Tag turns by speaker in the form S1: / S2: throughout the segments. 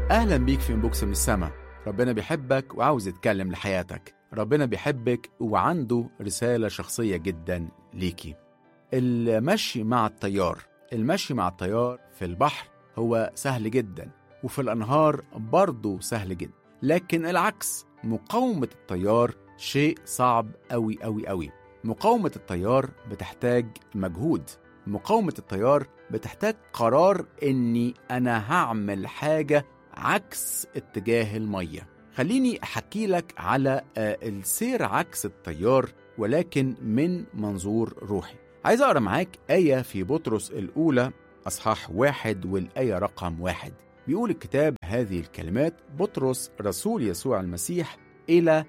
S1: أهلا بيك في انبوكس من السما ربنا بيحبك وعاوز يتكلم لحياتك ربنا بيحبك وعنده رسالة شخصية جدا ليكي المشي مع التيار المشي مع التيار في البحر هو سهل جدا وفي الأنهار برضه سهل جدا لكن العكس مقاومة التيار شيء صعب أوي أوي أوي مقاومة التيار بتحتاج مجهود مقاومة التيار بتحتاج قرار إني أنا هعمل حاجة عكس اتجاه المية خليني أحكي لك على آه، السير عكس التيار ولكن من منظور روحي عايز أقرأ معاك آية في بطرس الأولى أصحاح واحد والآية رقم واحد بيقول الكتاب هذه الكلمات بطرس رسول يسوع المسيح إلى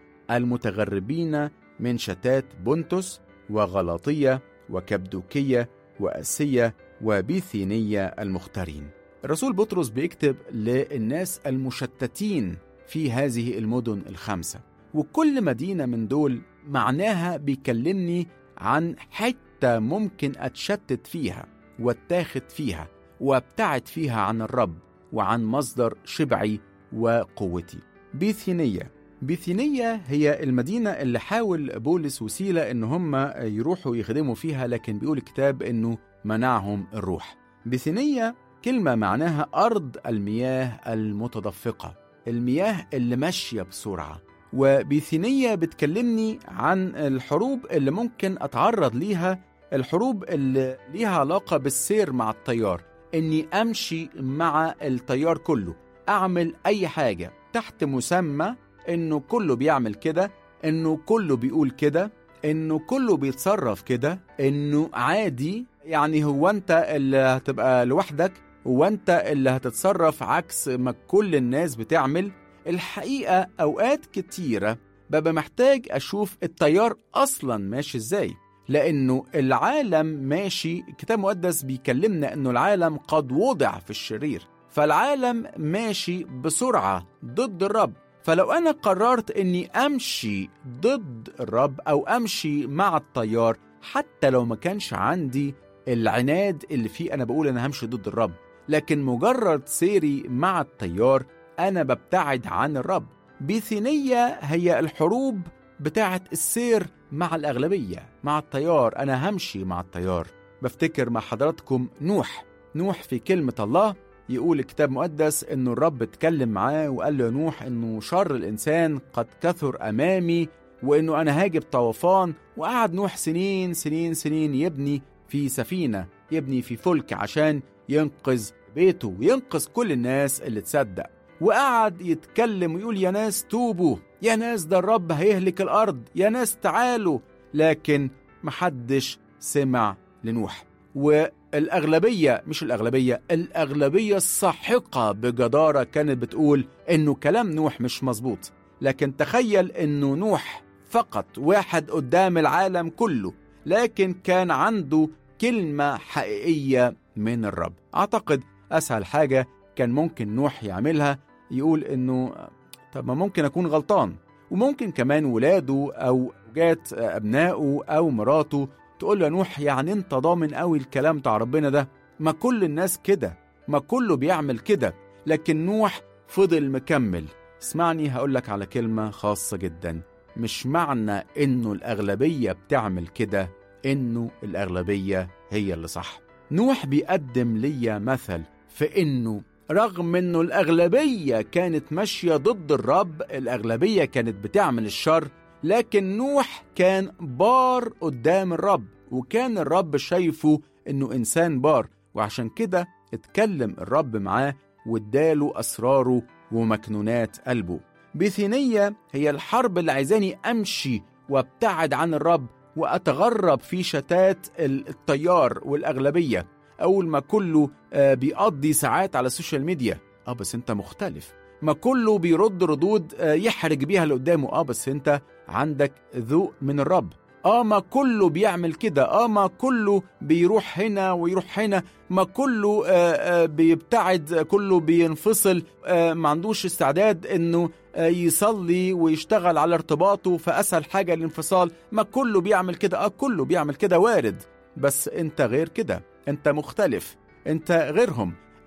S1: المتغربين من شتات بنتس وغلاطية وكبدوكية وأسية وبيثينية المختارين الرسول بطرس بيكتب للناس المشتتين في هذه المدن الخمسة وكل مدينة من دول معناها بيكلمني عن حتة ممكن أتشتت فيها واتاخد فيها وابتعد فيها عن الرب وعن مصدر شبعي وقوتي بيثينية بيثينية هي المدينة اللي حاول بولس وسيلة إن هم يروحوا يخدموا فيها لكن بيقول الكتاب إنه منعهم الروح بيثينية كلمة معناها أرض المياه المتدفقة المياه اللي ماشية بسرعة وبيثينية بتكلمني عن الحروب اللي ممكن أتعرض ليها الحروب اللي ليها علاقة بالسير مع التيار إني أمشي مع التيار كله أعمل أي حاجة تحت مسمى إنه كله بيعمل كده إنه كله بيقول كده إنه كله بيتصرف كده إنه عادي يعني هو أنت اللي هتبقى لوحدك هو أنت اللي هتتصرف عكس ما كل الناس بتعمل الحقيقة أوقات كتيرة ببقى محتاج أشوف التيار أصلا ماشي إزاي لأنه العالم ماشي الكتاب المقدس بيكلمنا أنه العالم قد وضع في الشرير فالعالم ماشي بسرعة ضد الرب فلو أنا قررت أني أمشي ضد الرب أو أمشي مع التيار حتى لو ما كانش عندي العناد اللي فيه أنا بقول أنا همشي ضد الرب لكن مجرد سيري مع التيار أنا ببتعد عن الرب بيثينية هي الحروب بتاعة السير مع الأغلبية مع التيار أنا همشي مع التيار بفتكر مع حضراتكم نوح نوح في كلمة الله يقول الكتاب المقدس انه الرب اتكلم معاه وقال له يا نوح انه شر الانسان قد كثر امامي وانه انا هاجب طوفان وقعد نوح سنين سنين سنين يبني في سفينه يبني في فلك عشان ينقذ بيته وينقذ كل الناس اللي تصدق وقعد يتكلم ويقول يا ناس توبوا يا ناس ده الرب هيهلك الارض يا ناس تعالوا لكن محدش سمع لنوح والأغلبية مش الأغلبية الأغلبية الساحقة بجدارة كانت بتقول إنه كلام نوح مش مظبوط لكن تخيل إنه نوح فقط واحد قدام العالم كله لكن كان عنده كلمة حقيقية من الرب أعتقد أسهل حاجة كان ممكن نوح يعملها يقول إنه طب ما ممكن أكون غلطان وممكن كمان ولاده أو جات أبنائه أو مراته تقول له يا نوح يعني انت ضامن قوي الكلام بتاع ربنا ده ما كل الناس كده ما كله بيعمل كده لكن نوح فضل مكمل اسمعني هقولك على كلمة خاصة جدا مش معنى انه الأغلبية بتعمل كده انه الأغلبية هي اللي صح نوح بيقدم ليا مثل في انه رغم انه الأغلبية كانت ماشية ضد الرب الأغلبية كانت بتعمل الشر لكن نوح كان بار قدام الرب وكان الرب شايفه انه انسان بار وعشان كده اتكلم الرب معاه واداله اسراره ومكنونات قلبه بيثينية هي الحرب اللي عايزاني امشي وابتعد عن الرب واتغرب في شتات التيار والاغلبيه اول ما كله آه بيقضي ساعات على السوشيال ميديا اه بس انت مختلف ما كله بيرد ردود يحرج بيها اللي قدامه اه بس انت عندك ذوق من الرب اه ما كله بيعمل كده اه ما كله بيروح هنا ويروح هنا ما كله آه آه بيبتعد كله بينفصل آه ما عندوش استعداد انه آه يصلي ويشتغل على ارتباطه فاسهل حاجه الانفصال ما كله بيعمل كده اه كله بيعمل كده وارد بس انت غير كده انت مختلف انت غيرهم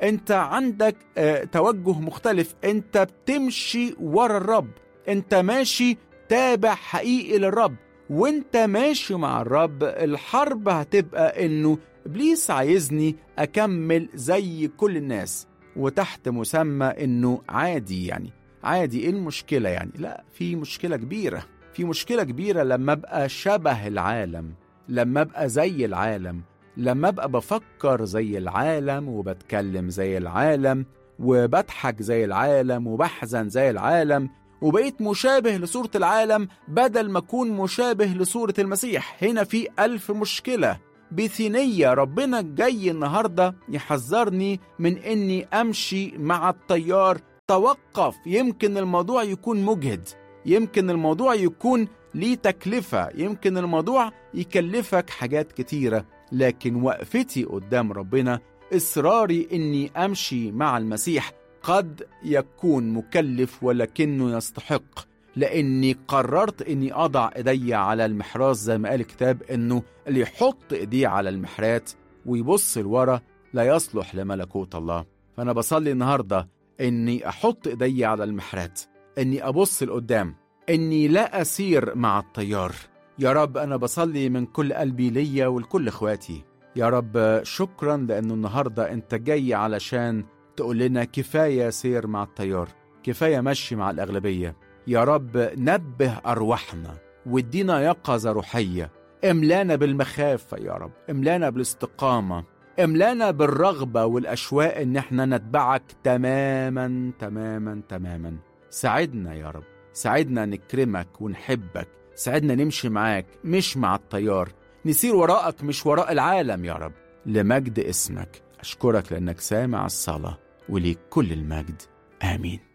S1: انت عندك اه توجه مختلف انت بتمشي ورا الرب انت ماشي تابع حقيقي للرب وانت ماشي مع الرب الحرب هتبقى انه ابليس عايزني اكمل زي كل الناس وتحت مسمى انه عادي يعني عادي ايه المشكله يعني لا في مشكله كبيره في مشكله كبيره لما ابقى شبه العالم لما ابقى زي العالم لما ابقى بفكر زي العالم وبتكلم زي العالم وبضحك زي العالم وبحزن زي العالم وبقيت مشابه لصورة العالم بدل ما أكون مشابه لصورة المسيح هنا في ألف مشكلة بثينية ربنا جاي النهاردة يحذرني من أني أمشي مع التيار توقف يمكن الموضوع يكون مجهد يمكن الموضوع يكون ليه تكلفة يمكن الموضوع يكلفك حاجات كتيرة لكن وقفتي قدام ربنا إصراري أني أمشي مع المسيح قد يكون مكلف ولكنه يستحق لاني قررت اني اضع ايدي على المحراث زي ما قال الكتاب انه اللي يحط ايديه على المحرات ويبص لورا لا يصلح لملكوت الله فانا بصلي النهارده اني احط ايدي على المحرات اني ابص لقدام اني لا اسير مع التيار يا رب انا بصلي من كل قلبي ليا ولكل اخواتي يا رب شكرا لانه النهارده انت جاي علشان تقول لنا كفايه سير مع التيار كفايه مشي مع الاغلبيه يا رب نبه ارواحنا وادينا يقظه روحيه املانا بالمخافه يا رب املانا بالاستقامه املانا بالرغبه والاشواق ان احنا نتبعك تماما تماما تماما ساعدنا يا رب ساعدنا نكرمك ونحبك ساعدنا نمشي معاك مش مع التيار نسير وراءك مش وراء العالم يا رب لمجد اسمك أشكرك لأنك سامع الصلاة وليك كل المجد آمين